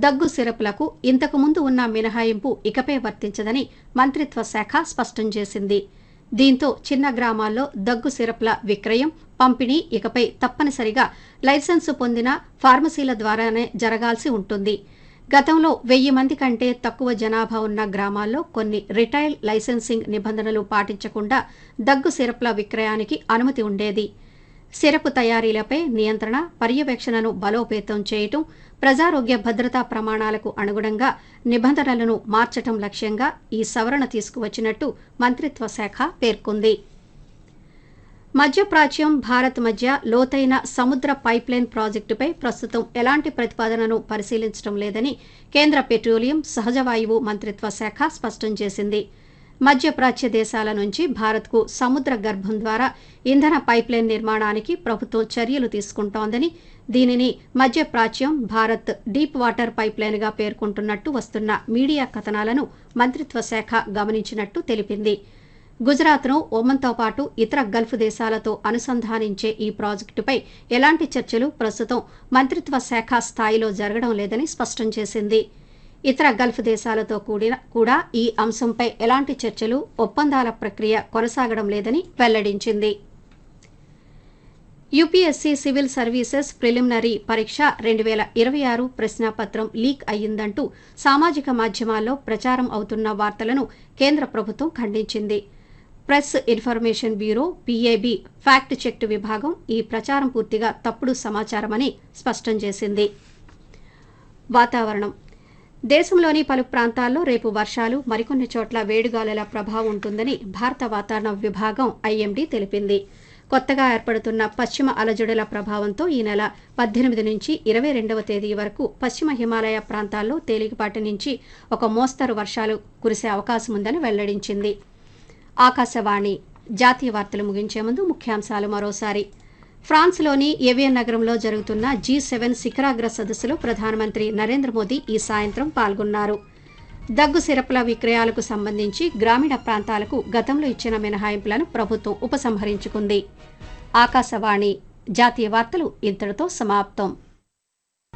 దగ్గు సిరపులకు ఇంతకు ముందు ఉన్న మినహాయింపు ఇకపై వర్తించదని మంత్రిత్వ శాఖ స్పష్టం చేసింది దీంతో చిన్న గ్రామాల్లో దగ్గు సిరప్ల విక్రయం పంపిణీ ఇకపై తప్పనిసరిగా లైసెన్సు పొందిన ఫార్మసీల ద్వారానే జరగాల్సి ఉంటుంది గతంలో వెయ్యి మంది కంటే తక్కువ జనాభా ఉన్న గ్రామాల్లో కొన్ని రిటైల్ లైసెన్సింగ్ నిబంధనలు పాటించకుండా దగ్గు సిరప్ల విక్రయానికి అనుమతి ఉండేది సిరపు తయారీలపై నియంత్రణ పర్యవేక్షణను బలోపేతం చేయటం ప్రజారోగ్య భద్రతా ప్రమాణాలకు అనుగుణంగా నిబంధనలను మార్చటం లక్ష్యంగా ఈ సవరణ తీసుకువచ్చినట్టు మంత్రిత్వ శాఖ పేర్కొంది మధ్యప్రాచ్యం భారత్ మధ్య లోతైన సముద్ర పైప్లైన్ ప్రాజెక్టుపై ప్రస్తుతం ఎలాంటి ప్రతిపాదనను పరిశీలించడం లేదని కేంద్ర పెట్రోలియం సహజవాయువు మంత్రిత్వ శాఖ స్పష్టం చేసింది మధ్యప్రాచ్య దేశాల నుంచి భారత్కు సముద్ర గర్భం ద్వారా ఇంధన పైప్లైన్ నిర్మాణానికి ప్రభుత్వం చర్యలు తీసుకుంటోందని దీనిని మధ్యప్రాచ్యం భారత్ డీప్ వాటర్ పైప్లైన్గా పేర్కొంటున్నట్టు వస్తున్న మీడియా కథనాలను మంత్రిత్వ శాఖ గమనించినట్టు తెలిపింది గుజరాత్ను ఒమన్తో పాటు ఇతర గల్ఫ్ దేశాలతో అనుసంధానించే ఈ ప్రాజెక్టుపై ఎలాంటి చర్చలు ప్రస్తుతం మంత్రిత్వ శాఖ స్థాయిలో జరగడం లేదని స్పష్టం చేసింది ఇతర గల్ఫ్ దేశాలతో కూడిన కూడా ఈ అంశంపై ఎలాంటి చర్చలు ఒప్పందాల ప్రక్రియ కొనసాగడం లేదని వెల్లడించింది యూపీఎస్సీ సివిల్ సర్వీసెస్ ప్రిలిమినరీ పరీక్ష రెండు వేల ఇరవై ఆరు ప్రశ్నాపత్రం లీక్ అయ్యిందంటూ సామాజిక మాధ్యమాల్లో ప్రచారం అవుతున్న వార్తలను కేంద్ర ప్రభుత్వం ఖండించింది press information bureau PAB fact check విభాగం ఈ ప్రచారం పూర్తిగా తప్పుడు సమాచారమని స్పష్టం చేసింది వాతావరణం దేశంలోని పలు ప్రాంతాల్లో రేపు వర్షాలు మరికొన్ని చోట్ల వేడిగాలుల ప్రభావం ఉంటుందని భారత వాతావరణ విభాగం ఐఎండీ తెలిపింది కొత్తగా ఏర్పడుతున్న పశ్చిమ అలజడుల ప్రభావంతో ఈ నెల పద్దెనిమిది నుంచి ఇరవై రెండవ తేదీ వరకు పశ్చిమ హిమాలయ ప్రాంతాల్లో తేలికపాటి నుంచి ఒక మోస్తరు వర్షాలు కురిసే అవకాశం ఉందని వెల్లడించింది ఆకాశవాణి జాతీయ వార్తలు ముగించే ముందు ముఖ్యాంశాలు మరోసారి ఫ్రాన్స్లోని ఏవియన్ నగరంలో జరుగుతున్న జీ సెవెన్ శిఖరాగ్ర సదస్సులో ప్రధానమంత్రి నరేంద్ర మోదీ ఈ సాయంత్రం పాల్గొన్నారు దగ్గు సిరపుల విక్రయాలకు సంబంధించి గ్రామీణ ప్రాంతాలకు గతంలో ఇచ్చిన మినహాయింపులను ప్రభుత్వం ఉపసంహరించుకుంది ఆకాశవాణి జాతీయ వార్తలు ఇంతటితో సమాప్తం